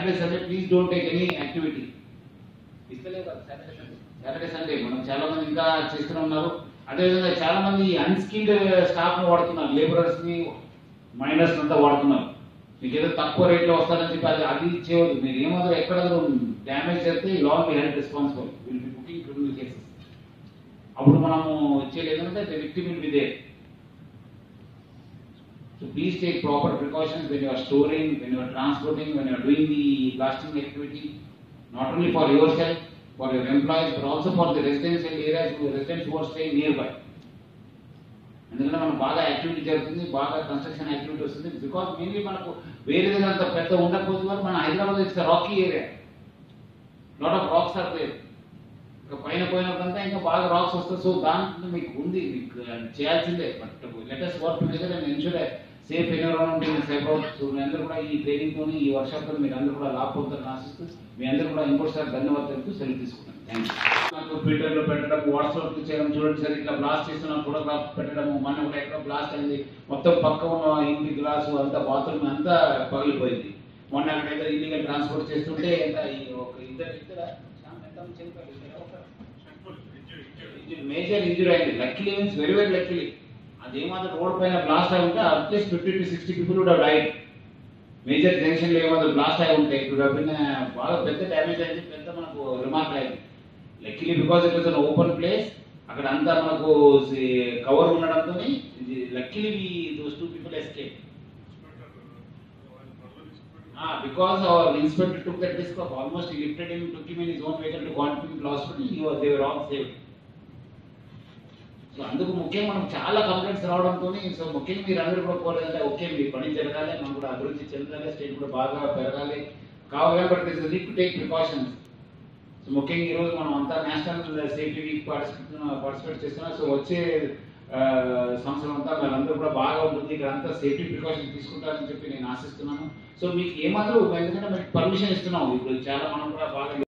Saturday Sunday please don't take any activity ఇస్తలేవు కదా Saturday Sunday Saturday Sunday మనం చాలా మంది ఇంకా చేస్తూనే ఉన్నారు అదేవిధంగా చాలా మంది అన్స్కిల్డ్ స్టాఫ్ ని వాడుతున్నారు లేబరర్స్ ని మైనర్స్ అంతా వాడుతున్నారు మీకు ఏదో తక్కువ రేట్లో వస్తారని చెప్పి అది అది చేయవద్దు మీరు ఏమాత్రం ఎక్కడ డ్యామేజ్ చేస్తే లా మీ health responsible will be booking criminal cases అప్పుడు మనము చేయలేదు ఏంటంటే the victim will be there So please take proper precautions when you are storing, when you are transporting, when you are doing the blasting activity, not only for yourself, for your employees, but also for the residential areas, who residents who are staying nearby. ఎందుకంటే మనకు బాగా activity జరుగుతుంది బాగా construction activity వస్తుంది because mainly మనకు వేరే దగ్గర అంత పెద్ద ఉండకపోతే కూడా మన Hyderabad it's rocky area lot of rocks are there ఇంకా పైన పోయినప్పుడంతా ఇంకా బాగా రాక్స్ వస్తాయి సో దాంట్లో మీకు ఉంది మీకు చేయాల్సిందే but let us work together and ensure safe environment safe out so మీ అందరూ కూడా ఈ ట్రైనింగ్ తోని ఈ వర్షాప్ తో మీరు అందరూ కూడా లాభపడతారని ఆశిస్తూ మీ అందరూ కూడా ఇంకోటిసారి ధన్యవాదాలు సెలవు తీసుకుంటాను థ్యాంక్ యూ నాకు ట్విట్టర్ లో పెట్టడం వాట్సాప్ చేయడం చూడండి సార్ ఇట్లా బ్లాస్ట్ చేస్తున్న ఫోటోగ్రాఫ్ పెట్టడం మన కూడా ఎక్కడ బ్లాస్ట్ అయింది మొత్తం పక్క ఉన్న ఇంటి గ్లాసు అంతా బాత్రూమ్ అంతా పగిలిపోయింది మొన్న అక్కడ ఏదో ఇల్లీగల్ ట్రాన్స్పోర్ట్ చేస్తుంటే ఎంత ఈ ఒక ఇద్దరు ఇద్దరు ఎంత చనిపోయారు మేజర్ ఇంజురీ అయింది luckily means very very luckily అదేమాత్రం రోడ్ పైన బ్లాస్ట్ అయి ఉంటే at least fifty to sixty people కూడా డైట్ మేజర్ జంక్షన్ లో ఏమాత్రం బ్లాస్ట్ అయి ఉంటే ఇప్పుడు బాగా పెద్ద డ్యామేజ్ అయింది పెద్ద మనకు రిమార్క్ అయింది luckily because it was an open place అక్కడ అంతా మనకు కవర్ ఉండడంతో luckily those two people escape Ah, because our inspector took that risk of almost he lifted him, took him in his own vehicle to Quantum Hospital, he was, they were all saved. So అందుకు ముఖ్యంగా మనం చాలా complaints రావడంతో so ముఖ్యంగా మీరు అందరూ కూడా కోరేదంటే okay మీ పని జరగాలి మనం కూడా అభివృద్ధి చెందాలి స్టేట్ కూడా బాగా పెరగాలి కావాలి but this need to take precautions so ముఖ్యంగా ఈరోజు మనం అంతా national safety week participate participate చేస్తున్నాం సో వచ్చే ఆ, సంవత్సరం అంతా మీరందరూ కూడా బాగా ఉంటుంది ఇక్కడ అంతా సేఫ్టీ ప్రికాషన్ తీసుకుంటారని చెప్పి నేను ఆశిస్తున్నాను సో మీకు ఏమాత్రం ఎందుకంటే మీకు పర్మిషన్ ఇస్తున్నాం ఇప్పుడు చాలా మనం కూడా బాగా